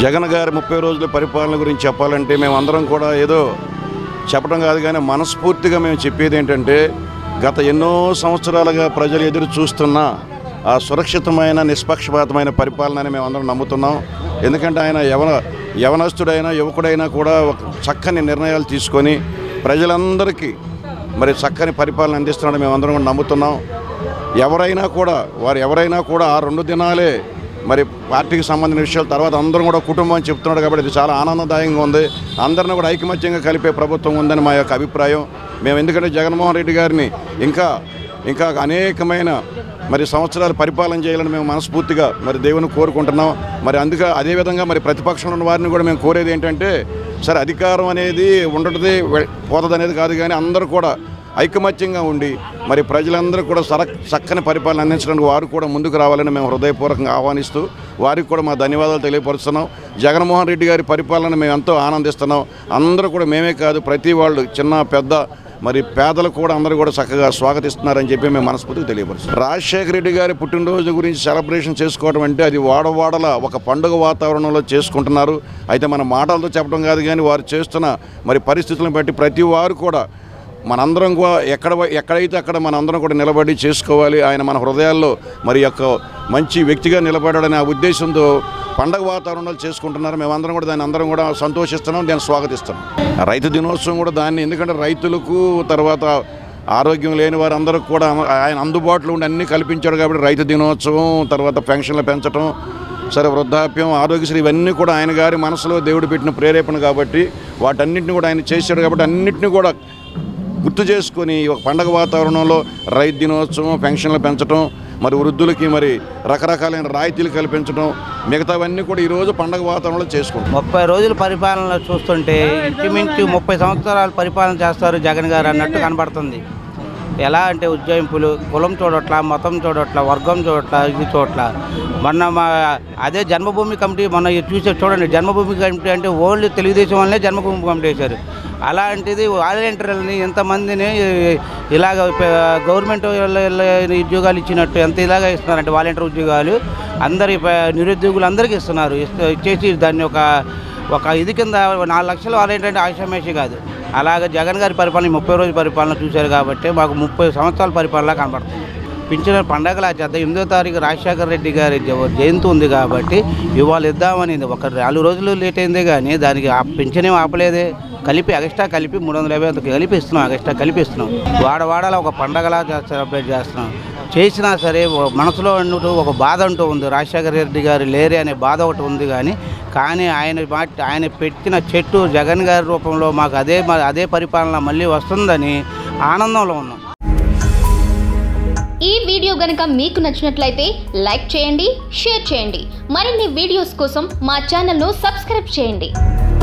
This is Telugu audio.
జగన్ గారి ముప్పై రోజుల పరిపాలన గురించి చెప్పాలంటే మేము అందరం కూడా ఏదో చెప్పడం కాదు కానీ మనస్ఫూర్తిగా మేము చెప్పేది ఏంటంటే గత ఎన్నో సంవత్సరాలుగా ప్రజలు ఎదురు చూస్తున్న ఆ సురక్షితమైన నిష్పక్షపాతమైన పరిపాలన మేము అందరం నమ్ముతున్నాం ఎందుకంటే ఆయన యవన యవనస్తుడైనా యువకుడైనా కూడా ఒక చక్కని నిర్ణయాలు తీసుకొని ప్రజలందరికీ మరి చక్కని పరిపాలన అందిస్తున్నాడని మేము అందరం కూడా నమ్ముతున్నాం ఎవరైనా కూడా వారు ఎవరైనా కూడా ఆ రెండు దినాలే మరి పార్టీకి సంబంధించిన విషయాలు తర్వాత అందరం కూడా కుటుంబం అని చెప్తున్నాడు కాబట్టి ఇది చాలా ఆనందదాయంగా ఉంది అందరిని కూడా ఐకమత్యంగా కలిపే ప్రభుత్వం ఉందని మా యొక్క అభిప్రాయం మేము ఎందుకంటే జగన్మోహన్ రెడ్డి గారిని ఇంకా ఇంకా అనేకమైన మరి సంవత్సరాలు పరిపాలన చేయాలని మేము మనస్ఫూర్తిగా మరి దేవుని కోరుకుంటున్నాం మరి అందుకే అదేవిధంగా మరి ప్రతిపక్షంలో ఉన్న వారిని కూడా మేము కోరేది ఏంటంటే సరే అధికారం అనేది ఉండటది పోతుంది అనేది కాదు కానీ అందరూ కూడా ఐకమత్యంగా ఉండి మరి ప్రజలందరూ కూడా సర చక్కని పరిపాలన అందించడానికి వారు కూడా ముందుకు రావాలని మేము హృదయపూర్వకంగా ఆహ్వానిస్తూ వారికి కూడా మా ధన్యవాదాలు తెలియపరుస్తున్నాం జగన్మోహన్ రెడ్డి గారి పరిపాలన మేము ఎంతో ఆనందిస్తున్నాం అందరూ కూడా మేమే కాదు ప్రతి వాళ్ళు చిన్న పెద్ద మరి పేదలు కూడా అందరూ కూడా చక్కగా స్వాగతిస్తున్నారని చెప్పి మేము మనస్ఫూర్తిగా తెలియపరుస్తాం రాజశేఖర రెడ్డి గారి పుట్టినరోజు గురించి సెలబ్రేషన్ చేసుకోవడం అంటే అది వాడవాడల ఒక పండుగ వాతావరణంలో చేసుకుంటున్నారు అయితే మన మాటలతో చెప్పడం కాదు కానీ వారు చేస్తున్న మరి పరిస్థితులను బట్టి ప్రతి వారు కూడా మనందరం కూడా ఎక్కడ ఎక్కడైతే అక్కడ మనందరం కూడా నిలబడి చేసుకోవాలి ఆయన మన హృదయాల్లో మరి యొక్క మంచి వ్యక్తిగా నిలబడాడనే ఆ ఉద్దేశంతో పండగ వాతావరణంలో చేసుకుంటున్నారు మేమందరం కూడా దాన్ని అందరం కూడా సంతోషిస్తున్నాం దాన్ని స్వాగతిస్తున్నాం రైతు దినోత్సవం కూడా దాన్ని ఎందుకంటే రైతులకు తర్వాత ఆరోగ్యం లేని వారందరూ కూడా ఆయన అందుబాటులో ఉండి అన్నీ కల్పించాడు కాబట్టి రైతు దినోత్సవం తర్వాత పెన్షన్లు పెంచడం సరే వృద్ధాప్యం ఆరోగ్యశ్రీ ఇవన్నీ కూడా ఆయన గారి మనసులో దేవుడు పెట్టిన ప్రేరేపణ కాబట్టి వాటన్నింటిని కూడా ఆయన చేశాడు కాబట్టి అన్నింటినీ కూడా గుర్తు చేసుకొని ఒక పండగ వాతావరణంలో రైతు దినోత్సవం పెన్షన్లు పెంచడం మరి వృద్ధులకి మరి రకరకాలైన రాయితీలు కల్పించడం మిగతావన్నీ కూడా ఈరోజు పండగ వాతావరణంలో చేసుకుంటాం ముప్పై రోజుల పరిపాలన చూస్తుంటే ఇంచుమించు ముప్పై సంవత్సరాలు పరిపాలన చేస్తారు జగన్ గారు అన్నట్టు కనబడుతుంది ఎలా అంటే ఉజ్జాయింపులు కులం చూడట్ల మతం చూడట్ల వర్గం చూడట్ల ఇది చూడట్ల మొన్న మా అదే జన్మభూమి కమిటీ మొన్న ఇది చూసే చూడండి జన్మభూమి కమిటీ అంటే ఓన్లీ తెలుగుదేశం వల్లనే జన్మభూమి కమిటీ వేశారు అలాంటిది వాలంటీర్లని ఎంతమందిని ఇలాగ ప- గవర్నమెంట్ వాళ్ళ ఉద్యోగాలు ఇచ్చినట్టు ఎంత ఇలాగ ఇస్తున్నారంటే వాలంటీర్ ఉద్యోగాలు అందరి ప- నిరుద్యోగులు అందరికీ ఇస్తున్నారు ఇస్తే- ఇచ్చేసి దాన్ని ఒక ఒక ఇది కింద నాలుగు లక్షలు వాలంటీర్ ఆశామేషి కాదు అలాగే జగన్ గారి పరిపాలన ఈ ముప్పై రోజుల పరిపాలన చూశారు కాబట్టి మాకు ముప్పై సంవత్సరాల పరిపాలన కనబడుతుంది పింఛన్ పండగలా చేద్దాం ఎనిమిదో తారీఖు రాజశేఖర రెడ్డి గారి జ- జయంతి ఉంది కాబట్టి ఇవాళ ఇద్దామని ఒక నాలుగు రోజులు లేట్ అయిందే కానీ దానికి ఆ పింఛన్ ఏం ఆపలేదే కలిపి ఎక్స్ట్రా కలిపి మూడు వందల యాభై అంతకు కలిపి ఇస్తున్నాం ఎక్స్ట్రా కలిపి ఇస్తున్నాం వాడవాడలా ఒక పండగలా చే- సెలబ్రేట్ చేస్తున్నాం చేసినా సరే ఓ మనసులో ఉన్నట్టు ఒక బాధ అంటూ ఉంది రాజశేఖర రెడ్డి గారు లేరే అనే బాధ ఒకటి ఉంది కానీ కానీ ఆయన మాట ఆయన పెట్టిన చెట్టు జగన్ గారి రూపంలో మాకు అదే మ- అదే పరిపాలన మళ్ళీ వస్తుందని ఆనందంలో ఉన్నాం ఈ వీడియో గనుక మీకు నచ్చినట్లయితే లైక్ చేయండి షేర్ చేయండి మరిన్ని వీడియోస్ కోసం మా ఛానల్ను సబ్స్క్రైబ్ చేయండి